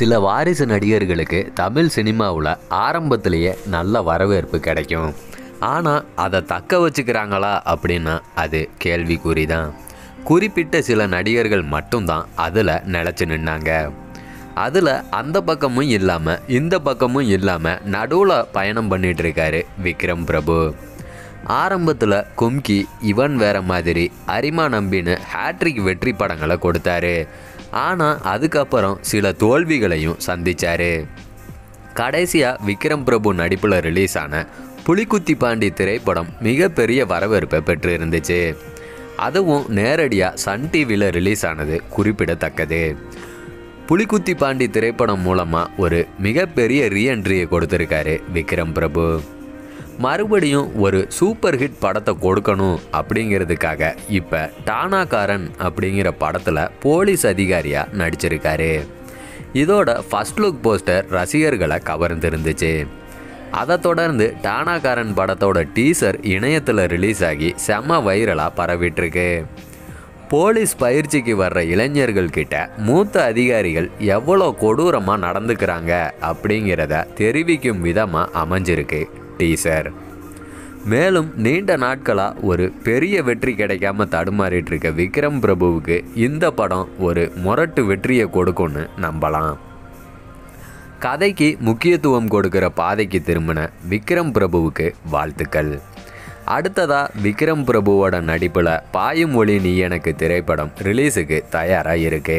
சில வாரிசு நடிகர்களுக்கு தமிழ் சினிமாவில் ஆரம்பத்திலேயே நல்ல வரவேற்பு கிடைக்கும் ஆனால் அதை தக்க வச்சுக்கிறாங்களா அப்படின்னா அது கேள்விக்குறி தான் குறிப்பிட்ட சில நடிகர்கள் மட்டும்தான் அதில் நிலச்சி நின்னாங்க அதில் அந்த பக்கமும் இல்லாமல் இந்த பக்கமும் இல்லாமல் நடுவில் பயணம் பண்ணிட்டு இருக்காரு விக்ரம் பிரபு ஆரம்பத்தில் கும்கி இவன் வேற மாதிரி அரிமா நம்பின்னு ஹேட்ரிக் வெற்றி படங்களை கொடுத்தாரு ஆனால் அதுக்கப்புறம் சில தோல்விகளையும் சந்திச்சாரு கடைசியாக விக்ரம் பிரபு நடிப்பில் ரிலீஸ் ஆன புலிக்குத்தி பாண்டி திரைப்படம் மிகப்பெரிய வரவேற்பை பெற்று இருந்துச்சு அதுவும் நேரடியாக சன் டிவியில் ரிலீஸ் ஆனது குறிப்பிடத்தக்கது புலிக்குத்தி பாண்டி திரைப்படம் மூலமாக ஒரு மிகப்பெரிய ரீஎன்ட்ரியை கொடுத்துருக்காரு விக்ரம் பிரபு மறுபடியும் ஒரு சூப்பர் ஹிட் படத்தை கொடுக்கணும் அப்படிங்கிறதுக்காக இப்போ டானாகாரன் அப்படிங்கிற படத்தில் போலீஸ் அதிகாரியாக நடிச்சிருக்காரு இதோட ஃபர்ஸ்ட் லுக் போஸ்டர் ரசிகர்களை கவர்ந்திருந்துச்சு அதை தொடர்ந்து டானாகாரன் படத்தோட டீசர் இணையத்தில் ரிலீஸ் ஆகி செம வைரலாக பரவிட்டுருக்கு போலீஸ் பயிற்சிக்கு வர்ற இளைஞர்கள் கிட்ட மூத்த அதிகாரிகள் எவ்வளோ கொடூரமாக நடந்துக்கிறாங்க அப்படிங்கிறத தெரிவிக்கும் விதமாக அமைஞ்சிருக்கு டீசர் மேலும் நீண்ட நாட்களாக ஒரு பெரிய வெற்றி கிடைக்காம தடுமாறிட்டு இருக்க விக்ரம் பிரபுவுக்கு இந்த படம் ஒரு முரட்டு வெற்றியை கொடுக்கும்னு நம்பலாம் கதைக்கு முக்கியத்துவம் கொடுக்கிற பாதைக்கு திரும்பின விக்ரம் பிரபுவுக்கு வாழ்த்துக்கள் அடுத்ததா விக்ரம் பிரபுவோட நடிப்பில் பாயும் ஒளி நீ எனக்கு திரைப்படம் ரிலீஸுக்கு தயாராக இருக்கு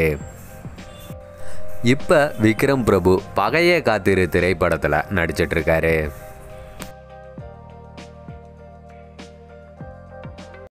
இப்போ விக்ரம் பிரபு பகையே காத்திரு திரைப்படத்தில் நடிச்சிட்டு இருக்காரு